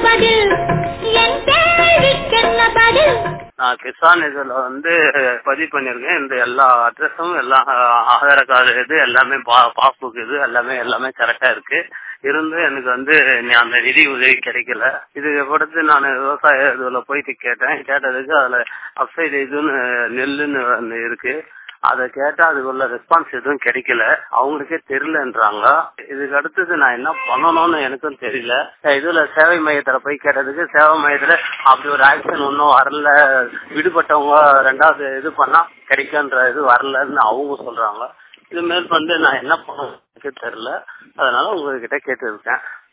பதில் என் கேள்விக்கென்ன பதில் நான் கிசான் இதுல வந்து பதிவு பண்ணிருக்கேன் இந்த எல்லா அட்ரஸும் எல்லா ஆதார் கார்டு இது எல்லாமே பாஸ்புக் இது எல்லாமே எல்லாமே கரெக்டா இருக்கு இருந்தும் எனக்கு வந்து நீ அந்த நிதி உதவி கிடைக்கல இதுக்கு அடுத்து நான் விவசாய இதுல போயிட்டு கேட்டேன் கேட்டதுக்கு அதுல அப்சைடு இதுன்னு நெல்லுன்னு ஒண்ணு இருக்கு அதை கேட்டா அதுக்குள்ள ரெஸ்பான்ஸ் எதுவும் கிடைக்கல அவங்களுக்கே தெரியலன்றாங்க இதுக்கு அடுத்தது நான் என்ன பண்ணணும்னு எனக்கும் தெரியல இதுல சேவை மையத்துல போய் கேட்டதுக்கு சேவை மையத்துல அப்படி ஒரு ஆக்ஷன் ஒன்றும் வரல விடுபட்டவங்க ரெண்டாவது இது பண்ணா கிடைக்குன்ற இது வரலன்னு அவங்க சொல்றாங்க இது மேல் வந்து நான் என்ன பண்ணணும் தெரியல அதனால உங்ககிட்ட கேட்டு இருக்கேன்